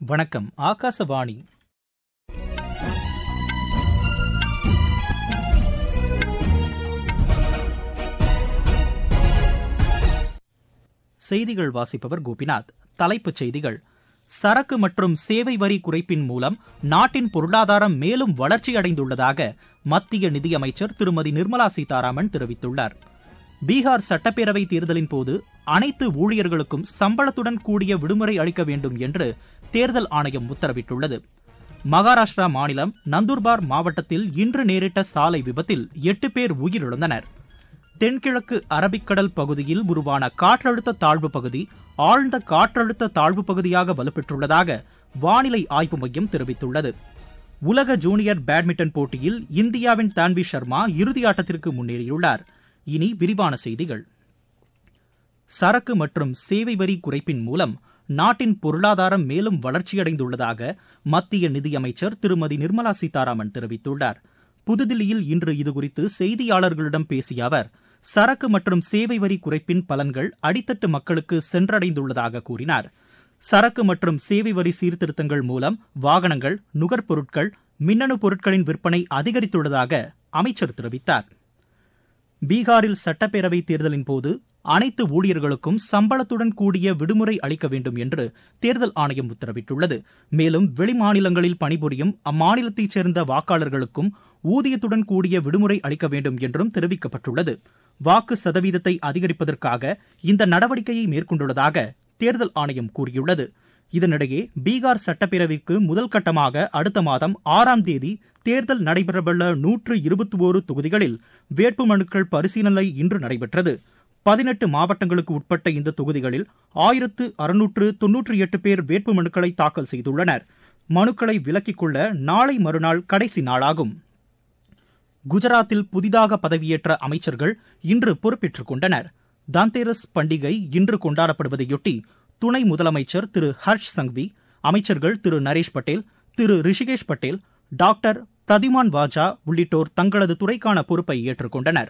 வணக்கம் ஆகாசவாணி செய்திகள் வாசிப்பவர் கோபிநாத் தலைப்புச் செய்திகள் சரக்கு மற்றும் சேவை வரி குறைப்பின் மூலம் நாட்டின் பொருளாதாரம் மேலும் வளர்ச்சியடைந்துள்ளதாக மத்திய நிதியமைச்சர் திருமதி நிர்மலா சீதாராமன் தெரிவித்துள்ளார் பீகார் சட்டப்பேரவை தேர்தலின் போது அனைத்து ஊழியர்களுக்கும் சம்பளத்துடன் கூடிய விடுமுறை அளிக்க வேண்டும் என்று தேர்தல் ஆணையம் உத்தரவிட்டுள்ளது மகாராஷ்டிரா மாநிலம் நந்தூர்பார் மாவட்டத்தில் இன்று நேரிட்ட சாலை விபத்தில் எட்டு பேர் உயிரிழந்தனர் தென்கிழக்கு அரபிக்கடல் பகுதியில் உருவான காற்றழுத்த தாழ்வு பகுதி ஆழ்ந்த காற்றழுத்த தாழ்வு பகுதியாக வலுப்பெற்றுள்ளதாக வானிலை ஆய்வு மையம் தெரிவித்துள்ளது உலக ஜூனியர் பேட்மிண்டன் போட்டியில் இந்தியாவின் தான்வி சர்மா இறுதியாட்டத்திற்கு முன்னேறியுள்ளார் இனி விரிவான செய்திகள் சரக்கு மற்றும் சேவை வரி குறைப்பின் மூலம் நாட்டின் பொருளாதாரம் மேலும் வளர்ச்சியடைந்துள்ளதாக மத்திய நிதியமைச்சர் திருமதி நிர்மலா சீதாராமன் தெரிவித்துள்ளார் புதுதில்லியில் இன்று இதுகுறித்து செய்தியாளர்களிடம் பேசிய அவர் சரக்கு மற்றும் சேவை வரி குறைப்பின் பலன்கள் அடித்தட்டு மக்களுக்கு சென்றடைந்துள்ளதாக கூறினார் சரக்கு மற்றும் சேவை வரி சீர்திருத்தங்கள் மூலம் வாகனங்கள் நுகர்பொருட்கள் மின்னணு பொருட்களின் விற்பனை அதிகரித்துள்ளதாக அமைச்சர் தெரிவித்தார் பீகாரில் சட்டப்பேரவை தேர்தலின் போது அனைத்து ஊழியர்களுக்கும் சம்பளத்துடன் கூடிய விடுமுறை அளிக்க வேண்டும் என்று தேர்தல் ஆணையம் உத்தரவிட்டுள்ளது மேலும் வெளிமாநிலங்களில் பணிபுரியும் அம்மாநிலத்தைச் சேர்ந்த வாக்காளர்களுக்கும் ஊதியத்துடன் கூடிய விடுமுறை அளிக்க வேண்டும் என்றும் தெரிவிக்கப்பட்டுள்ளது வாக்கு சதவீதத்தை அதிகரிப்பதற்காக இந்த நடவடிக்கையை மேற்கொண்டுள்ளதாக தேர்தல் ஆணையம் கூறியுள்ளது இதனிடையே பீகார் சட்டப்பேரவைக்கு முதல் கட்டமாக அடுத்த மாதம் ஆறாம் தேதி தேர்தல் நடைபெறவுள்ள நூற்று இருபத்தி ஓரு தொகுதிகளில் வேட்புமனுக்கள் பரிசீலனை இன்று நடைபெற்றது பதினெட்டு மாவட்டங்களுக்கு உட்பட்ட இந்த தொகுதிகளில் ஆயிரத்து அறுநூற்று தொன்னூற்றி எட்டு பேர் வேட்புமனுக்களை தாக்கல் செய்துள்ளனர் மனுக்களை விலக்கிக் கொள்ள நாளை மறுநாள் கடைசி நாளாகும் குஜராத்தில் புதிதாக பதவியேற்ற அமைச்சர்கள் இன்று பொறுப்பேற்றுக் கொண்டனர் தந்தேரஸ் பண்டிகை இன்று கொண்டாடப்படுவதையொட்டி துணை முதலமைச்சர் திரு ஹர்ஷ் சங்வி அமைச்சர்கள் திரு நரேஷ் பட்டேல் திரு ரிஷிகேஷ் பட்டேல் டாக்டர் பிரதிமான் வாஜா உள்ளிட்டோர் தங்களது துறைக்கான பொறுப்பை ஏற்றுக்கொண்டனர்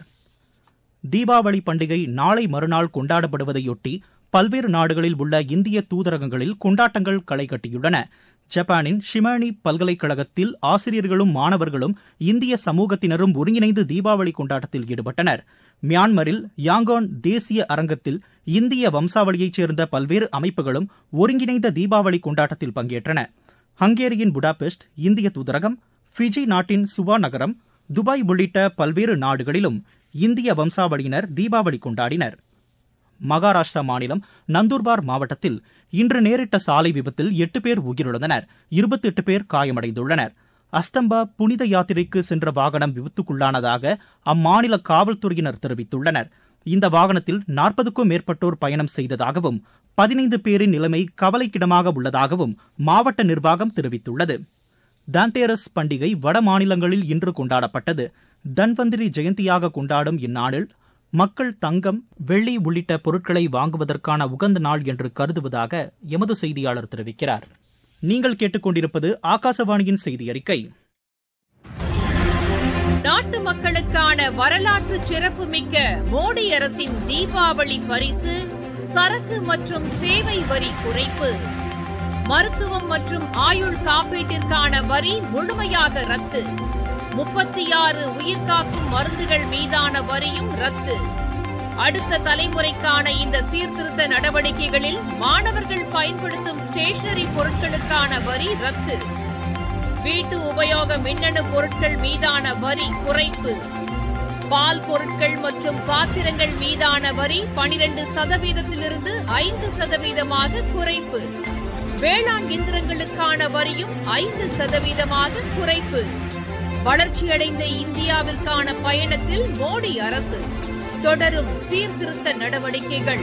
தீபாவளி பண்டிகை நாளை மறுநாள் கொண்டாடப்படுவதையொட்டி பல்வேறு நாடுகளில் உள்ள இந்திய தூதரகங்களில் கொண்டாட்டங்கள் களை கட்டியுள்ளன ஜப்பானின் ஷிமானி பல்கலைக்கழகத்தில் ஆசிரியர்களும் மாணவர்களும் இந்திய சமூகத்தினரும் ஒருங்கிணைந்து தீபாவளி கொண்டாட்டத்தில் ஈடுபட்டனர் மியான்மரில் யாங்கோன் தேசிய அரங்கத்தில் இந்திய வம்சாவளியைச் சேர்ந்த பல்வேறு அமைப்புகளும் ஒருங்கிணைந்த தீபாவளி கொண்டாட்டத்தில் பங்கேற்றன ஹங்கேரியின் புடாபெஸ்ட் இந்திய தூதரகம் ஃபிஜி நாட்டின் சுவா நகரம் துபாய் உள்ளிட்ட பல்வேறு நாடுகளிலும் இந்திய வம்சாவளியினர் தீபாவளி கொண்டாடினர் மகாராஷ்டிரா மாநிலம் நந்தூர்பார் மாவட்டத்தில் இன்று நேரிட்ட சாலை விபத்தில் எட்டு பேர் உயிரிழந்தனர் இருபத்தி எட்டு பேர் காயமடைந்துள்ளனர் அஸ்டம்பா புனித யாத்திரைக்கு சென்ற வாகனம் விபத்துக்குள்ளானதாக அம்மாநில காவல்துறையினர் தெரிவித்துள்ளனர் இந்த வாகனத்தில் நாற்பதுக்கும் மேற்பட்டோர் பயணம் செய்ததாகவும் பதினைந்து பேரின் நிலைமை கவலைக்கிடமாக உள்ளதாகவும் மாவட்ட நிர்வாகம் தெரிவித்துள்ளது தந்தேரஸ் பண்டிகை வட மாநிலங்களில் இன்று கொண்டாடப்பட்டது தன்வந்திரி ஜெயந்தியாக கொண்டாடும் இந்நாளில் மக்கள் தங்கம் வெள்ளி உள்ளிட்ட பொருட்களை வாங்குவதற்கான உகந்த நாள் என்று கருதுவதாக எமது செய்தியாளர் தெரிவிக்கிறார் நீங்கள் கேட்டுக்கொண்டிருப்பது ஆகாசவாணியின் செய்தி அறிக்கை நாட்டு மக்களுக்கான வரலாற்று சிறப்புமிக்க மோடி அரசின் தீபாவளி பரிசு சரக்கு மற்றும் சேவை வரி குறைப்பு மருத்துவம் மற்றும் ஆயுள் காப்பீட்டிற்கான வரி முழுமையாக ரத்து முப்பத்தி ஆறு உயிர்காக்கும் மருந்துகள் மீதான வரியும் ரத்து அடுத்த தலைமுறைக்கான இந்த சீர்திருத்த நடவடிக்கைகளில் மாணவர்கள் பயன்படுத்தும் ஸ்டேஷனரி பொருட்களுக்கான வரி ரத்து வீட்டு உபயோக மின்னணு பொருட்கள் மீதான வரி குறைப்பு பால் பொருட்கள் மற்றும் பாத்திரங்கள் மீதான வரி பனிரெண்டு சதவீதத்திலிருந்து ஐந்து சதவீதமாக குறைப்பு வேளாண் இயந்திரங்களுக்கான வரியும் ஐந்து சதவீதமாக குறைப்பு வளர்ச்சியடைந்த இந்தியாவிற்கான பயணத்தில் மோடி அரசு தொடரும் சீர்திருத்த நடவடிக்கைகள்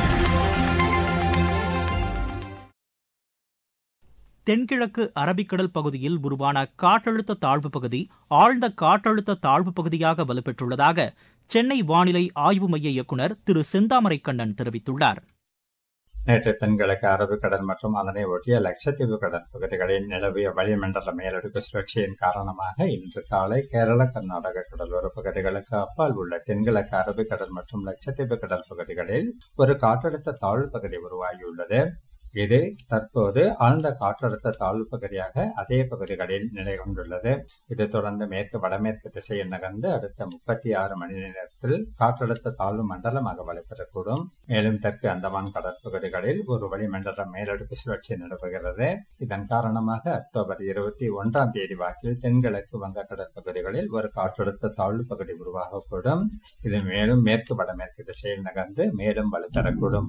தென்கிழக்கு அரபிக்கடல் பகுதியில் உருவான காற்றழுத்த தாழ்வு பகுதி ஆழ்ந்த காற்றழுத்த தாழ்வு பகுதியாக வலுப்பெற்றுள்ளதாக சென்னை வானிலை ஆய்வு மைய இயக்குநர் திரு செந்தாமரை கண்ணன் தெரிவித்துள்ளார் நேற்று தென்கிழக்கு அரபிக்கடல் மற்றும் அதனை ஒட்டிய லட்சத்தீவு கடல் பகுதிகளில் நிலவிய வளிமண்டல மேலடுக்கு சுழற்சியின் காரணமாக இன்று காலை கேரள கர்நாடக கடலோர பகுதிகளுக்கு அப்பால் உள்ள தென்கிழக்கு அரபிக்கடல் மற்றும் லட்சத்தீவு கடல் பகுதிகளில் ஒரு காற்றழுத்த தாழ்வு பகுதி உருவாகியுள்ளது இது தற்போது ஆழ்ந்த காற்றழுத்த தாழ்வு பகுதியாக அதே பகுதிகளில் நிலை கொண்டுள்ளது இது தொடர்ந்து மேற்கு வடமேற்கு திசையில் நகர்ந்து அடுத்த முப்பத்தி ஆறு மணி நேரத்தில் காற்றழுத்த தாழ்வு மண்டலமாக வலுப்பெறக்கூடும் மேலும் தெற்கு அந்தமான் கடற்பகுதிகளில் ஒரு வளிமண்டல மேலடுக்கு சுழற்சி நிலவுகிறது இதன் காரணமாக அக்டோபர் இருபத்தி ஒன்றாம் தேதி வாக்கில் தென்கிழக்கு வங்க கடற்பகுதிகளில் ஒரு காற்றழுத்த தாழ்வு பகுதி உருவாகக்கூடும் இது மேலும் மேற்கு வடமேற்கு திசையில் நகர்ந்து மேலும் வலுப்பெறக்கூடும்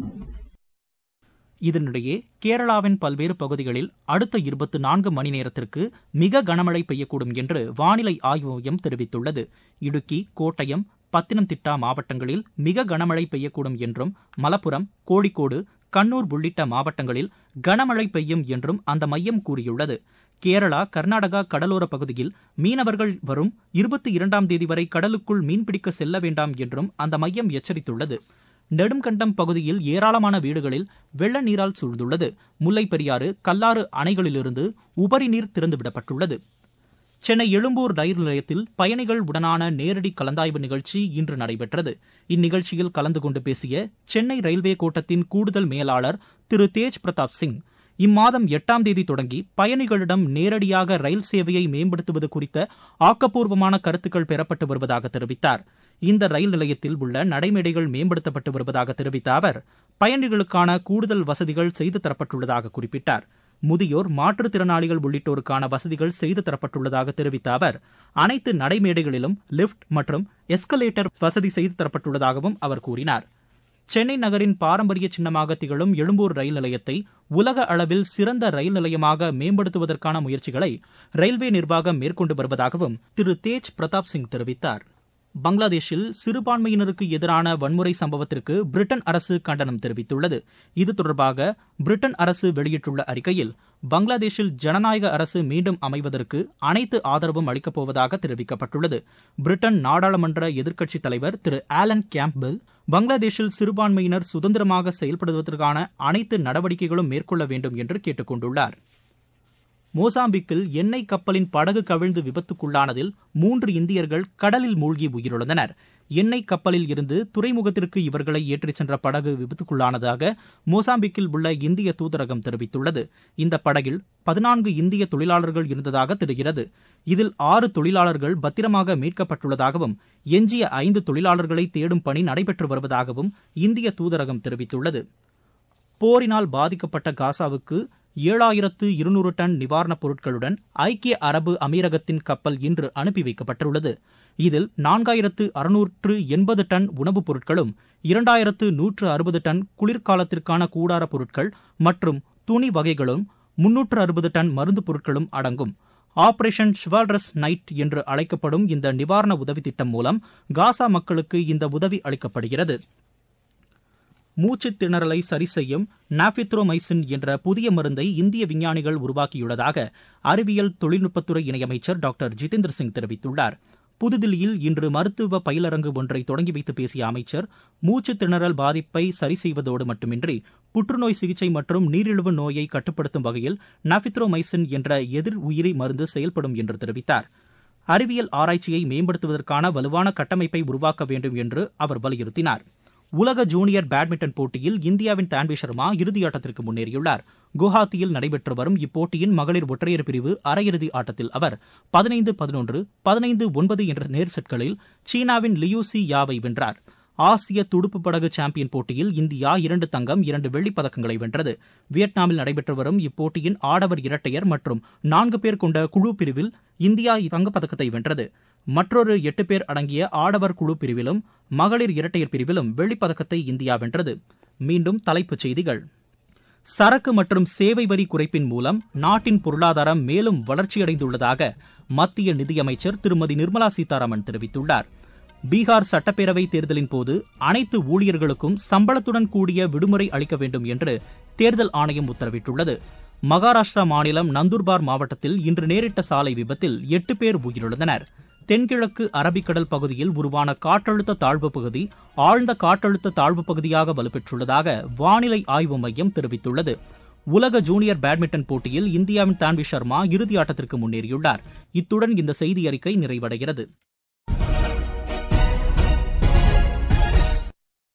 இதனிடையே கேரளாவின் பல்வேறு பகுதிகளில் அடுத்த இருபத்தி நான்கு மணி நேரத்திற்கு மிக கனமழை பெய்யக்கூடும் என்று வானிலை ஆய்வு மையம் தெரிவித்துள்ளது இடுக்கி கோட்டயம் பத்தினம்திட்டா மாவட்டங்களில் மிக கனமழை பெய்யக்கூடும் என்றும் மலப்புரம் கோழிக்கோடு கண்ணூர் உள்ளிட்ட மாவட்டங்களில் கனமழை பெய்யும் என்றும் அந்த மையம் கூறியுள்ளது கேரளா கர்நாடகா கடலோர பகுதியில் மீனவர்கள் வரும் இருபத்தி இரண்டாம் தேதி வரை கடலுக்குள் மீன்பிடிக்க செல்ல வேண்டாம் என்றும் அந்த மையம் எச்சரித்துள்ளது நெடுங்கண்டம் பகுதியில் ஏராளமான வீடுகளில் வெள்ள நீரால் சூழ்ந்துள்ளது முல்லைப் பெரியாறு கல்லாறு அணைகளிலிருந்து உபரி நீர் திறந்துவிடப்பட்டுள்ளது சென்னை எழும்பூர் ரயில் நிலையத்தில் பயணிகள் உடனான நேரடி கலந்தாய்வு நிகழ்ச்சி இன்று நடைபெற்றது இந்நிகழ்ச்சியில் கலந்து கொண்டு பேசிய சென்னை ரயில்வே கோட்டத்தின் கூடுதல் மேலாளர் திரு தேஜ் பிரதாப் சிங் இம்மாதம் எட்டாம் தேதி தொடங்கி பயணிகளிடம் நேரடியாக ரயில் சேவையை மேம்படுத்துவது குறித்த ஆக்கப்பூர்வமான கருத்துக்கள் பெறப்பட்டு வருவதாக தெரிவித்தார் இந்த ரயில் நிலையத்தில் உள்ள நடைமேடைகள் மேம்படுத்தப்பட்டு வருவதாக தெரிவித்த அவர் பயணிகளுக்கான கூடுதல் வசதிகள் செய்து தரப்பட்டுள்ளதாக குறிப்பிட்டார் முதியோர் மாற்றுத்திறனாளிகள் உள்ளிட்டோருக்கான வசதிகள் செய்து தரப்பட்டுள்ளதாக தெரிவித்த அவர் அனைத்து நடைமேடைகளிலும் லிப்ட் மற்றும் எஸ்கலேட்டர் வசதி செய்து தரப்பட்டுள்ளதாகவும் அவர் கூறினார் சென்னை நகரின் பாரம்பரிய சின்னமாக திகழும் எழும்பூர் ரயில் நிலையத்தை உலக அளவில் சிறந்த ரயில் நிலையமாக மேம்படுத்துவதற்கான முயற்சிகளை ரயில்வே நிர்வாகம் மேற்கொண்டு வருவதாகவும் திரு தேஜ் பிரதாப் சிங் தெரிவித்தார் பங்களாதேஷில் சிறுபான்மையினருக்கு எதிரான வன்முறை சம்பவத்திற்கு பிரிட்டன் அரசு கண்டனம் தெரிவித்துள்ளது இது தொடர்பாக பிரிட்டன் அரசு வெளியிட்டுள்ள அறிக்கையில் பங்களாதேஷில் ஜனநாயக அரசு மீண்டும் அமைவதற்கு அனைத்து ஆதரவும் அளிக்கப் போவதாக தெரிவிக்கப்பட்டுள்ளது பிரிட்டன் நாடாளுமன்ற எதிர்க்கட்சித் தலைவர் திரு ஆலன் கேம்ப்பெல் பங்களாதேஷில் சிறுபான்மையினர் சுதந்திரமாக செயல்படுவதற்கான அனைத்து நடவடிக்கைகளும் மேற்கொள்ள வேண்டும் என்று கேட்டுக் கொண்டுள்ளார் மோசாம்பிக்கில் எண்ணெய் கப்பலின் படகு கவிழ்ந்து விபத்துக்குள்ளானதில் மூன்று இந்தியர்கள் கடலில் மூழ்கி உயிரிழந்தனர் எண்ணெய் கப்பலில் இருந்து துறைமுகத்திற்கு இவர்களை ஏற்றிச் சென்ற படகு விபத்துக்குள்ளானதாக மோசாம்பிக்கில் உள்ள இந்திய தூதரகம் தெரிவித்துள்ளது இந்த படகில் பதினான்கு இந்திய தொழிலாளர்கள் இருந்ததாக தெரிகிறது இதில் ஆறு தொழிலாளர்கள் பத்திரமாக மீட்கப்பட்டுள்ளதாகவும் எஞ்சிய ஐந்து தொழிலாளர்களை தேடும் பணி நடைபெற்று வருவதாகவும் இந்திய தூதரகம் தெரிவித்துள்ளது போரினால் பாதிக்கப்பட்ட காசாவுக்கு ஏழாயிரத்து இருநூறு டன் நிவாரணப் பொருட்களுடன் ஐக்கிய அரபு அமீரகத்தின் கப்பல் இன்று அனுப்பி வைக்கப்பட்டுள்ளது இதில் நான்காயிரத்து அறுநூற்று எண்பது டன் உணவுப் பொருட்களும் இரண்டாயிரத்து நூற்று அறுபது டன் குளிர்காலத்திற்கான கூடார பொருட்கள் மற்றும் துணி வகைகளும் முன்னூற்று அறுபது டன் மருந்து பொருட்களும் அடங்கும் ஆபரேஷன் ஷிவால்ரஸ் நைட் என்று அழைக்கப்படும் இந்த நிவாரண உதவி திட்டம் மூலம் காசா மக்களுக்கு இந்த உதவி அளிக்கப்படுகிறது மூச்சுத் திணறலை சரி செய்யும் நாபித்ரோமைசின் என்ற புதிய மருந்தை இந்திய விஞ்ஞானிகள் உருவாக்கியுள்ளதாக அறிவியல் தொழில்நுட்பத்துறை இணையமைச்சர் டாக்டர் ஜிதேந்திர சிங் தெரிவித்துள்ளார் புதுதில்லியில் இன்று மருத்துவ பயிலரங்கு ஒன்றை தொடங்கி வைத்து பேசிய அமைச்சர் மூச்சுத் திணறல் பாதிப்பை சரி செய்வதோடு மட்டுமின்றி புற்றுநோய் சிகிச்சை மற்றும் நீரிழிவு நோயை கட்டுப்படுத்தும் வகையில் நாபித்ரோமைசின் என்ற எதிர் உயிரி மருந்து செயல்படும் என்று தெரிவித்தார் அறிவியல் ஆராய்ச்சியை மேம்படுத்துவதற்கான வலுவான கட்டமைப்பை உருவாக்க வேண்டும் என்று அவர் வலியுறுத்தினார் உலக ஜூனியர் பேட்மிண்டன் போட்டியில் இந்தியாவின் தான்வி சர்மா இறுதியாட்டத்திற்கு முன்னேறியுள்ளார் குவஹாத்தியில் நடைபெற்று வரும் இப்போட்டியின் மகளிர் ஒற்றையர் பிரிவு அரையிறுதி ஆட்டத்தில் அவர் பதினைந்து பதினொன்று பதினைந்து ஒன்பது என்ற நேர் செட்களில் சீனாவின் லியூசி யாவை வென்றார் ஆசிய துடுப்பு படகு சாம்பியன் போட்டியில் இந்தியா இரண்டு தங்கம் இரண்டு வெள்ளிப் பதக்கங்களை வென்றது வியட்நாமில் நடைபெற்று வரும் இப்போட்டியின் ஆடவர் இரட்டையர் மற்றும் நான்கு பேர் கொண்ட குழு பிரிவில் இந்தியா தங்கப்பதக்கத்தை வென்றது மற்றொரு எட்டு பேர் அடங்கிய ஆடவர் குழு பிரிவிலும் மகளிர் இரட்டையர் பிரிவிலும் வெள்ளிப்பதக்கத்தை இந்தியா வென்றது மீண்டும் தலைப்புச் செய்திகள் சரக்கு மற்றும் சேவை வரி குறைப்பின் மூலம் நாட்டின் பொருளாதாரம் மேலும் வளர்ச்சியடைந்துள்ளதாக மத்திய நிதியமைச்சர் திருமதி நிர்மலா சீதாராமன் தெரிவித்துள்ளார் பீகார் சட்டப்பேரவை தேர்தலின் போது அனைத்து ஊழியர்களுக்கும் சம்பளத்துடன் கூடிய விடுமுறை அளிக்க வேண்டும் என்று தேர்தல் ஆணையம் உத்தரவிட்டுள்ளது மகாராஷ்டிரா மாநிலம் நந்தூர்பார் மாவட்டத்தில் இன்று நேரிட்ட சாலை விபத்தில் எட்டு பேர் உயிரிழந்தனர் தென்கிழக்கு அரபிக்கடல் பகுதியில் உருவான காற்றழுத்த தாழ்வு பகுதி ஆழ்ந்த காற்றழுத்த தாழ்வு பகுதியாக வலுப்பெற்றுள்ளதாக வானிலை ஆய்வு மையம் தெரிவித்துள்ளது உலக ஜூனியர் பேட்மிண்டன் போட்டியில் இந்தியாவின் தான்வி சர்மா இறுதியாட்டத்திற்கு முன்னேறியுள்ளார் இத்துடன் இந்த செய்தி அறிக்கை நிறைவடைகிறது